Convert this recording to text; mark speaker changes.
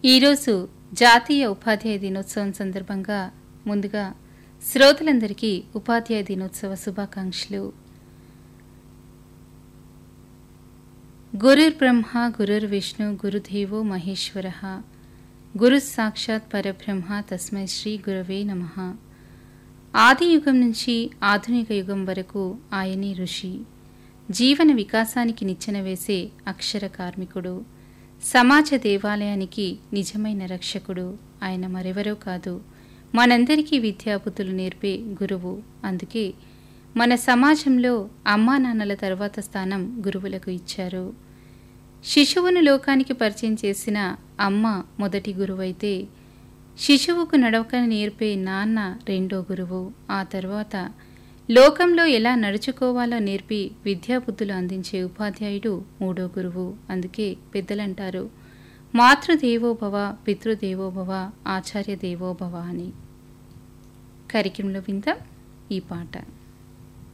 Speaker 1: ఈరోజు జాతీయ ఉపాధ్యాయ దినోత్సవం సందర్భంగా ముందుగా శ్రోతలందరికీ ఉపాధ్యాయ దినోత్సవ శుభాకాంక్షలు గురుర్ బ్రహ్మ గురుర్ విష్ణు గురుదేవో మహేశ్వర గురు సాక్షాత్ పరబ్రహ్మ తస్మై శ్రీ గురవే నమ ఆది యుగం నుంచి ఆధునిక యుగం వరకు ఆయనే ఋషి జీవన వికాసానికి నిచ్చెన వేసే అక్షర కార్మికుడు సమాజ దేవాలయానికి నిజమైన రక్షకుడు ఆయన మరెవరో కాదు మనందరికీ విద్యాబుద్ధులు నేర్పే గురువు అందుకే మన సమాజంలో అమ్మా నాన్నల తర్వాత స్థానం గురువులకు ఇచ్చారు శిశువును లోకానికి పరిచయం చేసిన అమ్మ మొదటి గురువైతే శిశువుకు నడవక నేర్పే నాన్న రెండో గురువు ఆ తర్వాత లోకంలో ఎలా నడుచుకోవాలో నేర్పి విద్యాబుద్ధులు అందించే ఉపాధ్యాయుడు మూడో గురువు అందుకే పెద్దలంటారు మాతృదేవోభవ పితృదేవోభవ ఆచార్య దేవోభవ అని కార్యక్రమంలో విందాం ఈ పాట